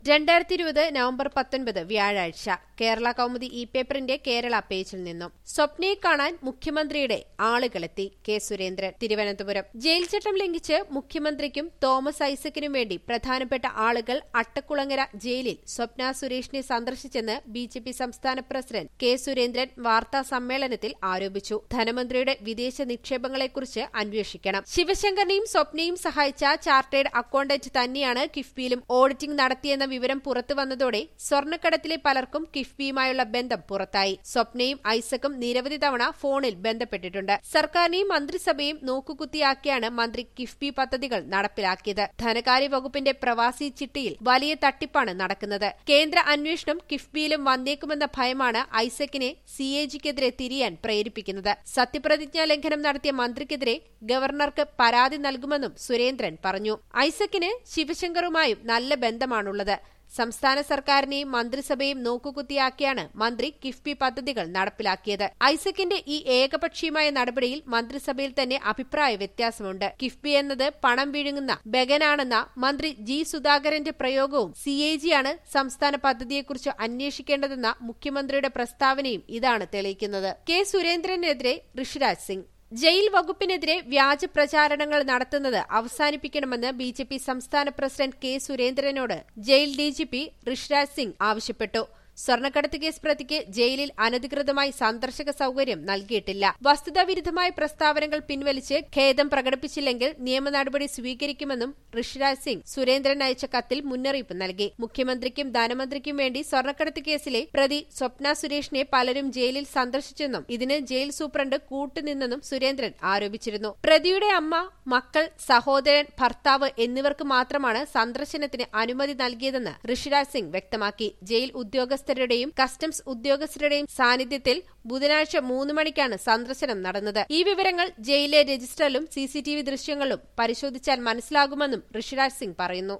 രണ്ടായിരത്തി ഇരുപത് നവംബർ പത്തൊൻപത് വ്യാഴാഴ്ച കേരള കൗമുദി ഇ പേപ്പറിന്റെ കേരള പേജിൽ നിന്നും സ്വപ്നയെ കാണാൻ മുഖ്യമന്ത്രിയുടെ ആളുകളെത്തി കെ സുരേന്ദ്രൻ തിരുവനന്തപുരം ജയിൽ ചട്ടം ലംഘിച്ച് മുഖ്യമന്ത്രിക്കും തോമസ് ഐസക്കിനും വേണ്ടി പ്രധാനപ്പെട്ട ആളുകൾ അട്ടക്കുളങ്ങര ജയിലിൽ സ്വപ്ന സുരേഷിനെ സന്ദർശിച്ചെന്ന് ബി ജെ പി സംസ്ഥാന പ്രസിഡന്റ് കെ സുരേന്ദ്രൻ വാർത്താ സമ്മേളനത്തിൽ ആരോപിച്ചു ധനമന്ത്രിയുടെ വിദേശ നിക്ഷേപങ്ങളെക്കുറിച്ച് അന്വേഷിക്കണം ശിവശങ്കറിനെയും സ്വപ്നയും സഹായിച്ച ചാർട്ടേഡ് അക്കൌണ്ടന്റ് തന്നെയാണ് കിഫ്ബിയിലും ഓഡിറ്റിംഗ് നടത്തിയെന്ന വിവരം പുറത്തുവന്നതോടെ സ്വർണ്ണക്കടത്തിലെ പലർക്കും കിഫ്ബിയുമായുള്ള ബന്ധം പുറത്തായി സ്വപ്നയും ഐസക്കും നിരവധി തവണ ഫോണിൽ ബന്ധപ്പെട്ടിട്ടുണ്ട് സർക്കാരിനെയും മന്ത്രിസഭയും നോക്കുകുത്തിയാക്കിയാണ് മന്ത്രി കിഫ്ബി പദ്ധതികൾ നടപ്പിലാക്കിയത് ധനകാര്യ വകുപ്പിന്റെ പ്രവാസി ചിട്ടിയിൽ വലിയ തട്ടിപ്പാണ് നടക്കുന്നത് കേന്ദ്ര അന്വേഷണം കിഫ്ബിയിലും വന്നേക്കുമെന്ന ഭയമാണ് ഐസക്കിനെ സി എ ജിക്കെതിരെ തിരിയാൻ പ്രേരിപ്പിക്കുന്നത് സത്യപ്രതിജ്ഞാ ലംഘനം നടത്തിയ മന്ത്രിക്കെതിരെ ഗവർണർക്ക് പരാതി നൽകുമെന്നും സുരേന്ദ്രൻ പറഞ്ഞു ഐസക്കിന് ശിവശങ്കറുമായും നല്ല ബന്ധമാണുള്ളത് സംസ്ഥാന സർക്കാരിനെയും മന്ത്രിസഭയും നോക്കുകുത്തിയാക്കിയാണ് മന്ത്രി കിഫ്ബി പദ്ധതികൾ നടപ്പിലാക്കിയത് ഐസക്കിന്റെ ഈ ഏകപക്ഷീയമായ നടപടിയിൽ മന്ത്രിസഭയിൽ തന്നെ അഭിപ്രായ വ്യത്യാസമുണ്ട് കിഫ്ബി എന്നത് പണം വിഴുങ്ങുന്ന ബഗനാണെന്ന മന്ത്രി ജി സുധാകരന്റെ പ്രയോഗവും സി എ ജിയാണ് സംസ്ഥാന പദ്ധതിയെക്കുറിച്ച് അന്വേഷിക്കേണ്ടതെന്ന മുഖ്യമന്ത്രിയുടെ പ്രസ്താവനയും ഇതാണ് തെളിയിക്കുന്നത് കെ സുരേന്ദ്രനെതിരെ ഋഷിരാജ് സിംഗ് ജയിൽ വകുപ്പിനെതിരെ വ്യാജ പ്രചാരണങ്ങൾ നടത്തുന്നത് അവസാനിപ്പിക്കണമെന്ന് ബി ജെ പി സംസ്ഥാന പ്രസിഡന്റ് കെ സുരേന്ദ്രനോട് ജയിൽ ഡിജിപി ഋഷിരാജ് സിംഗ് ആവശ്യപ്പെട്ടു സ്വർണ്ണക്കടത്ത് കേസ് പ്രതിക്ക് ജയിലിൽ അനധികൃതമായി സന്ദർശക സൌകര്യം നൽകിയിട്ടില്ല വസ്തുതാവിരുദ്ധമായ പ്രസ്താവനകൾ പിൻവലിച്ച് ഖേദം പ്രകടിപ്പിച്ചില്ലെങ്കിൽ നിയമ നടപടി സ്വീകരിക്കുമെന്നും ഋഷിരാജ് സിംഗ് സുരേന്ദ്രൻ അയച്ച കത്തിൽ മുന്നറിയിപ്പ് നൽകി മുഖ്യമന്ത്രിക്കും ധനമന്ത്രിക്കും വേണ്ടി സ്വർണ്ണക്കടത്ത് കേസിലെ പ്രതി സ്വപ്ന സുരേഷിനെ പലരും ജയിലിൽ സന്ദർശിച്ചെന്നും ഇതിന് ജയിൽ സൂപ്രണ്ട് കൂട്ടുനിന്നെന്നും സുരേന്ദ്രൻ ആരോപിച്ചിരുന്നു പ്രതിയുടെ അമ്മ മക്കൾ സഹോദരൻ ഭർത്താവ് എന്നിവർക്ക് മാത്രമാണ് സന്ദർശനത്തിന് അനുമതി നൽകിയതെന്ന് ഋഷിരാജ് സിംഗ് വ്യക്തമാക്കി ജയിൽ ഉദ്യോഗസ്ഥരുടെയും കസ്റ്റംസ് ഉദ്യോഗസ്ഥരുടെയും സാന്നിധ്യത്തിൽ ബുധനാഴ്ച മൂന്ന് മണിക്കാണ് സന്ദർശനം നടന്നത് ഈ വിവരങ്ങൾ ജയിലിലെ രജിസ്റ്ററിലും സിസിടിവി ദൃശ്യങ്ങളിലും പരിശോധിച്ചാൽ മനസ്സിലാകുമെന്നും ഋഷിരാജ് സിംഗ് പറയുന്നു